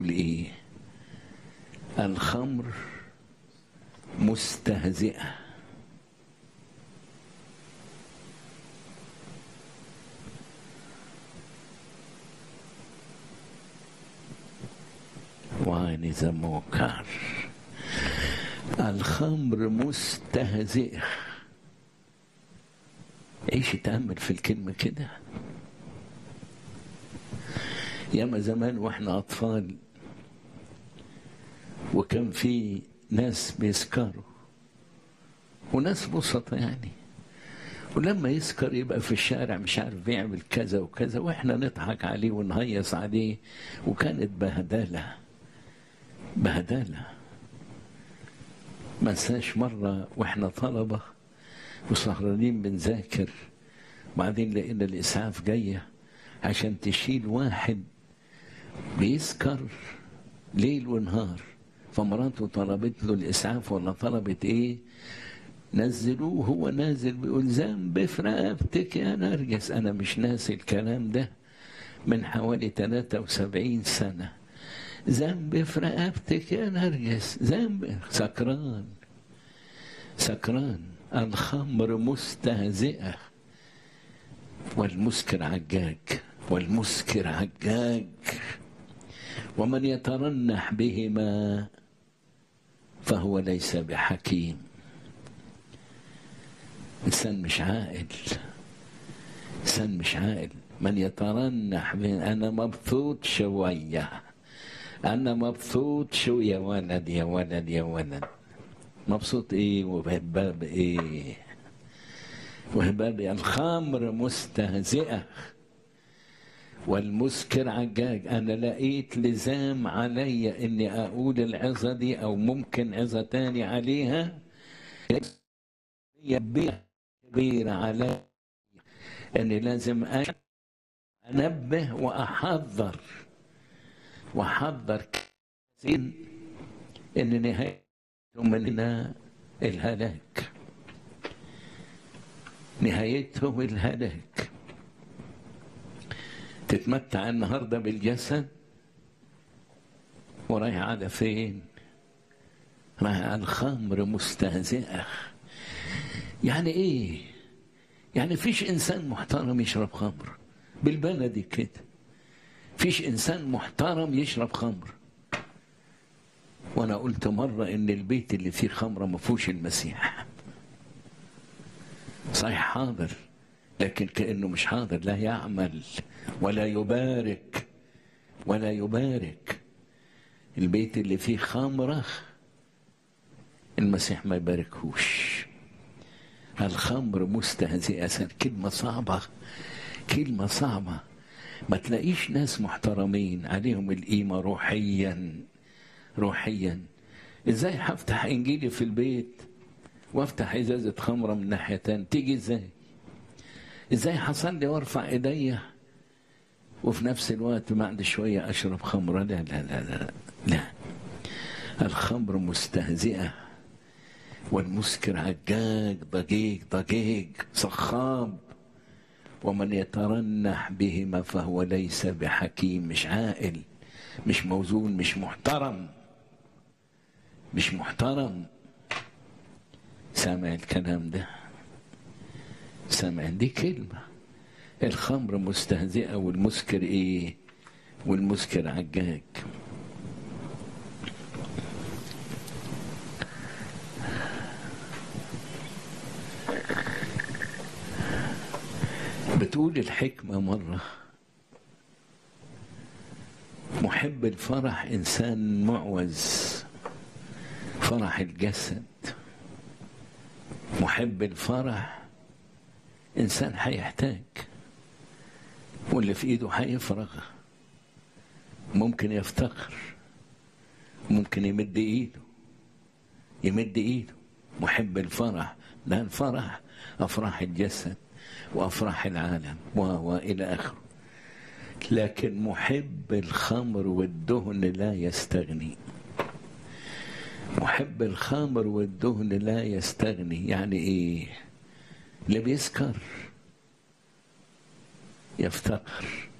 ايه الخمر مستهزئه wine is a mocker الخمر مستهزئه عيش تأمل في الكلمة كده ياما زمان واحنا أطفال وكان في ناس بيسكروا وناس بسطة يعني ولما يسكر يبقى في الشارع مش عارف بيعمل كذا وكذا واحنا نضحك عليه ونهيص عليه وكانت بهدلة بهدلة ما انساش مرة واحنا طلبة وسهرانين بنذاكر وبعدين لقينا الإسعاف جاية عشان تشيل واحد بيسكر ليل ونهار فمراته طلبت له الإسعاف ولا طلبت إيه نزلوه هو نازل بيقول ذنب في رقبتك يا نرجس أنا مش ناسي الكلام ده من حوالي 73 سنة ذنب في رقبتك يا نرجس ذنب سكران سكران الخمر مستهزئة والمسكر عجاج والمسكر عجاج ومن يترنح بهما فهو ليس بحكيم إنسان مش عاقل إنسان مش عاقل من يترنح به أنا مبسوط شوية أنا مبسوط شو يا ولد يا ولد يا ولد مبسوط إيه وبهباب إيه وهباب الخمر مستهزئة والمسكر عجاج أنا لقيت لزام علي إني أقول العظة دي أو ممكن عظة تاني عليها يبيع كبير علي إني لازم أنبه وأحذر وأحذر كثير إن نهاية مننا الهلاك نهايتهم الهلاك تتمتع النهارده بالجسد ورايح على فين؟ رايح على الخمر مستهزئة يعني ايه؟ يعني فيش انسان محترم يشرب خمر بالبلدي كده فيش انسان محترم يشرب خمر وانا قلت مره ان البيت اللي فيه خمره ما فيهوش المسيح صحيح حاضر لكن كانه مش حاضر لا يعمل ولا يبارك ولا يبارك البيت اللي فيه خمره المسيح ما يباركهوش الخمر مستهزئة كلمة صعبة كلمة صعبة ما تلاقيش ناس محترمين عليهم القيمة روحيا روحيا ازاي هفتح انجيلي في البيت وافتح ازازة خمرة من ناحية تانية تيجي ازاي ازاي حصل وارفع ايديا وفي نفس الوقت بعد شوية اشرب خمرة لا لا لا لا لا الخمر مستهزئة والمسكر عجاج ضجيج ضجيج صخاب ومن يترنح بهما فهو ليس بحكيم مش عاقل مش موزون مش محترم مش محترم سامع الكلام ده سامع دي كلمة الخمر مستهزئة والمسكر ايه والمسكر عجاج بتقول الحكمة مرة محب الفرح إنسان معوز فرح الجسد محب الفرح إنسان هيحتاج واللي في إيده هيفرغ ممكن يفتقر ممكن يمد إيده يمد إيده محب الفرح لا الفرح أفراح الجسد وأفراح العالم وإلى آخره لكن محب الخمر والدهن لا يستغني محب الخمر والدهن لا يستغني يعني ايه اللي بيسكر يفتقر